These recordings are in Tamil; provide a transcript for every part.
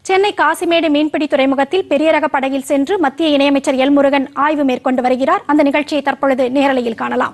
சென்னை காசிமேடு மீன்பிடி துறைமுகத்தில் பெரிய ரக படகில் சென்று மத்திய இணையமைச்சர் எல் முருகன் ஆய்வு மேற்கொண்டு வருகிறார் அந்த நிகழ்ச்சியை தற்பொழுது நேரலையில் காணலாம்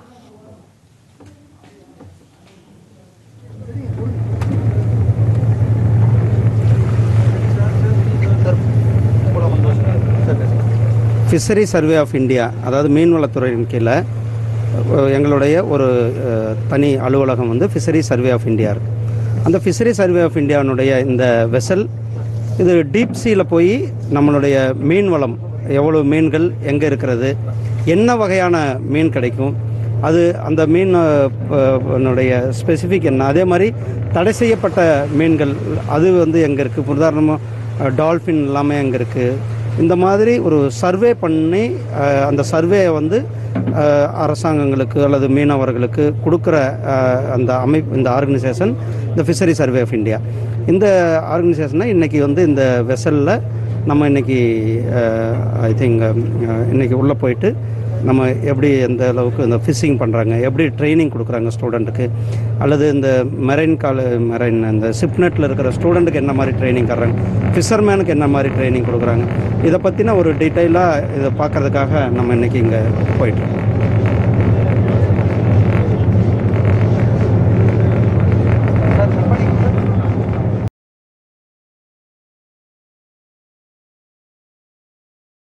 ஃபிஷரி சர்வே ஆஃப் இந்தியா அதாவது மீன்வளத்துறையின் கீழே அஹ், எங்களுடைய ஒரு அஹ், தனி அலுவலகம் வந்து ஃபிஷரி சர்வே ஆஃப் இந்தியா இருக்கு அந்த ஃபிஷரி சர்வே ஆஃப் இந்தியாவுடைய இந்த வெசல் இது டீப் சீல போய் நம்மளுடைய மீன் வளம் எவ்வளவு மீன்கள் எங்கே இருக்கிறது என்ன வகையான மீன் கிடைக்கும் அது அந்த மீன் அஹ், அஹ், னுடைய ஸ்பெசிஃபிக் என்ன அதே மாதிரி தடை செய்யப்பட்ட மீன்கள் அது வந்து எங்கே இருக்குது உதாரணமாக டால்ஃபின் எல்லாமே எங்கே இருக்குது இந்த மாதிரி ஒரு சர்வே பண்ணி அஹ், அந்த சர்வேயை வந்து அஹ், அரசாங்கங்களுக்கு அல்லது மீனவர்களுக்கு கொடுக்குற அஹ், அந்த அமைப்பு இந்த ஆர்கனைசேஷன் இந்த ஃபிஷரி சர்வே ஆஃப் இந்தியா இந்த ஆர்கனைசேஷனை இன்றைக்கி வந்து இந்த வெசலில் நம்ம இன்றைக்கி ஐ திங்க் இன்றைக்கி உள்ளே போயிட்டு நம்ம எப்படி எந்த அளவுக்கு இந்த ஃபிஷிங் பண்ணுறாங்க எப்படி ட்ரைனிங் கொடுக்குறாங்க ஸ்டூடெண்ட்டுக்கு அல்லது இந்த மெரைன் கால மெரைன் இந்த சிப்நெட்டில் இருக்கிற ஸ்டூடெண்ட்டுக்கு என்ன மாதிரி ட்ரைனிங் தர்றாங்க ஃபிஷர்மேனுக்கு என்ன மாதிரி ட்ரைனிங் கொடுக்குறாங்க இதை பற்றின ஒரு டீட்டெயிலாக இதை பார்க்கறதுக்காக நம்ம இன்றைக்கி இங்கே போயிட்டுருக்கோம்